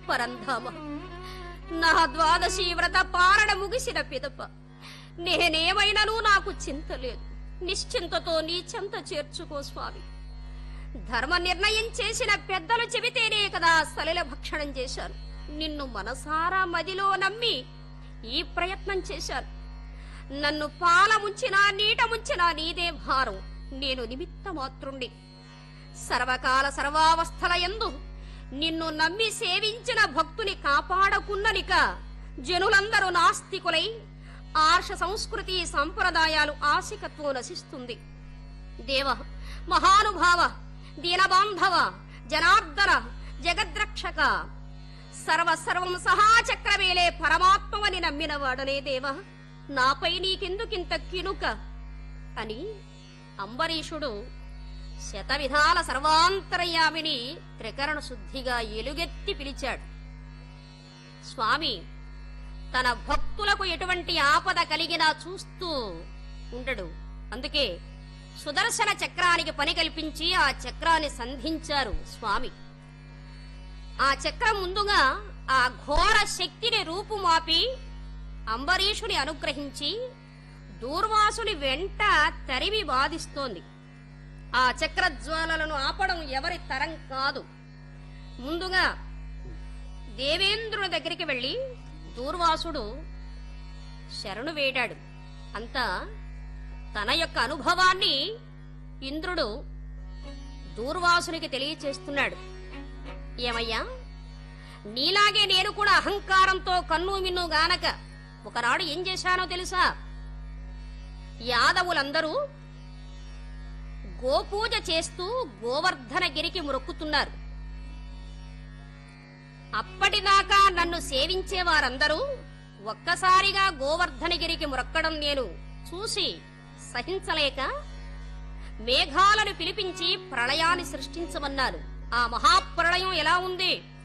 పరంధామ నా ద్వాదశి వ్రత పారణ ముగిసిన పిదప నేనేమైనను నాకు చింత లేదు నిశ్చింతతో నీ చెంత చేర్చుకో స్వామి ధర్మ నిర్ణయం చేసిన పెద్దలు చెబితేనే కదా సలిల భక్షణం చేశాను నిన్ను మనసారా మదిలో నమ్మి ఈ ప్రయత్నం చేశాను నన్ను పాల ముంచినా నీట ముంచినా నీదే భారం నేను నిమిత్త మాత్రుండి సర్వకాల సర్వావస్థల యందు నిన్ను నమ్మి సేవించిన భక్తుని కాపాడకున్ననిక జనులందరూ నాస్తికులై ఆర్ష సంస్కృతి సంప్రదాయాలు ఆశికత్వం నశిస్తుంది దేవ మహానుభావ దీనబాంధవ జనార్దన జగద్రక్షక సర్వ సర్వం సహాచక్రవేలే పరమాత్మవని నమ్మిన వాడనే దేవ నాపై నీకెందుకింత కినుక అని అంబరీషుడు శతవిధాల సర్వాంతరయామిని త్రికరణ శుద్ధిగా ఎలుగెత్తి పిలిచాడు స్వామి తన భక్తులకు ఎటువంటి ఆపద కలిగినా చూస్తూ ఉండడు అందుకే సుదర్శన చక్రానికి పని కల్పించి ఆ చక్రాన్ని సంధించారు స్వామి ఆ చక్రం ముందుగా ఆ ఘోర శక్తిని రూపుమాపి అంబరీషుని అనుగ్రహించి దూర్వాసుని వెంట తరిమి బాధిస్తోంది ఆ చక్రజ్వాలలను ఆపడం ఎవరి తరం కాదు ముందుగా దేవేంద్రుని దగ్గరికి వెళ్లి దూర్వాసుడు శరణు వేడాడు అంతా తన యొక్క అనుభవాన్ని ఇంద్రుడు దూర్వాసునికి తెలియచేస్తున్నాడు ఏమయ్యా నీలాగే నేను కూడా అహంకారంతో కన్ను మిన్ను గానక ఒకనాడు ఏం చేశానో తెలుసా యాదవులందరూ గోపూజ చేస్తూ గోవర్ధనగిరికి మొక్కుతున్నారు అప్పటిదాకా నన్ను సేవించే వారందరూ ఒక్కసారిగా గోవర్ధనగిరికి మొక్కడం నేను చూసి సహించలేక మేఘాలను పిలిపించి ప్రళయాన్ని సృష్టించమన్నారు ఆ మహాప్రళయం ఎలా ఉంది